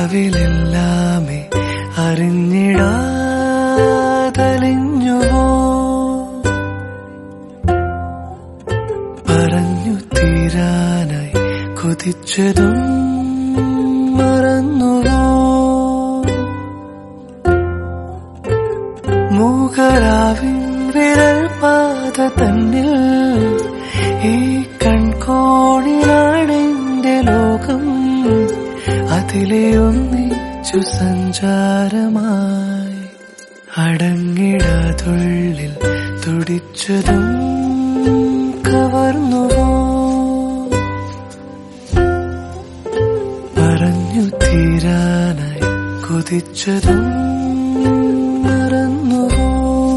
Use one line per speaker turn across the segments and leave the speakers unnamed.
നിലാവിലെല്ലാമേ അറിഞ്ഞിടാതലിഞ്ഞുവോ പറഞ്ഞു തീരാനായി കൊതിച്ചതും മറന്നുവോ മൂകരാവിൻ വിരൽ പാത തന്നിൽ ഈ കൺകോണിലാണെന്റെ ലോകം അതിലെ ഒന്നിച്ചു സഞ്ചാരമായി അടങ്ങിടാതുള്ളിൽ തുടിച്ചതും കവർന്നുവോ പറഞ്ഞു തീരാനായി കൊതിച്ചതും മറന്നുവോ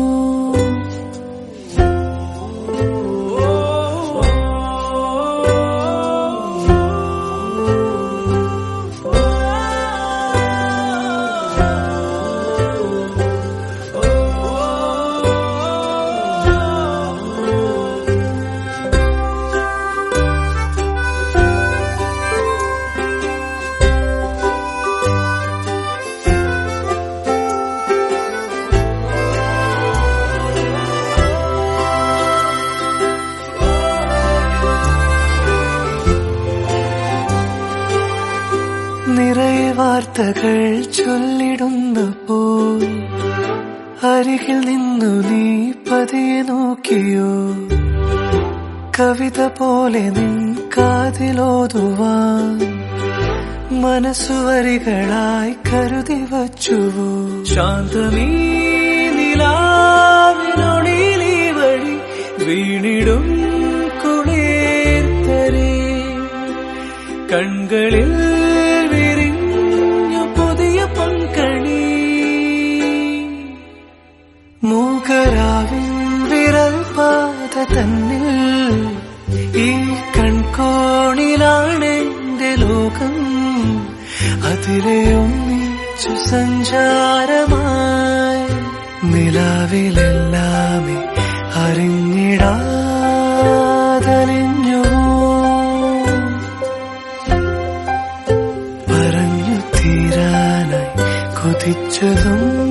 നിറയെ വാർത്തകൾ ചൊല്ലിടുന്ന പോൽ അരികിൽ നിന്നു നീ പതിയെ നോക്കിയോ കവിത പോലെ നിൻ കാതിലോതുവാൻ മനസ്സുവരികളായി കരുതി വച്ചുവോ ശാന്തമീ നിലാവിനൊളിലീ വഴി വീണിടും കുളിർത്തരേ കൺകളിൽ വിരിഞ്ഞു പുതിയ പൊൻകണി മൂകരാവിൻ വിരൽ പാത തന്നിൽ ഈ കൺകോണിലാണ് എന്റെ ലോകം അതിലെ ഒന്നിച്ചു സഞ്ചാരമായി നിലാവിലെല്ലാമേ അറിഞ്ഞിടാതലിഞ്ഞുവോ പറഞ്ഞു തീരാനായി കൊതിച്ചതും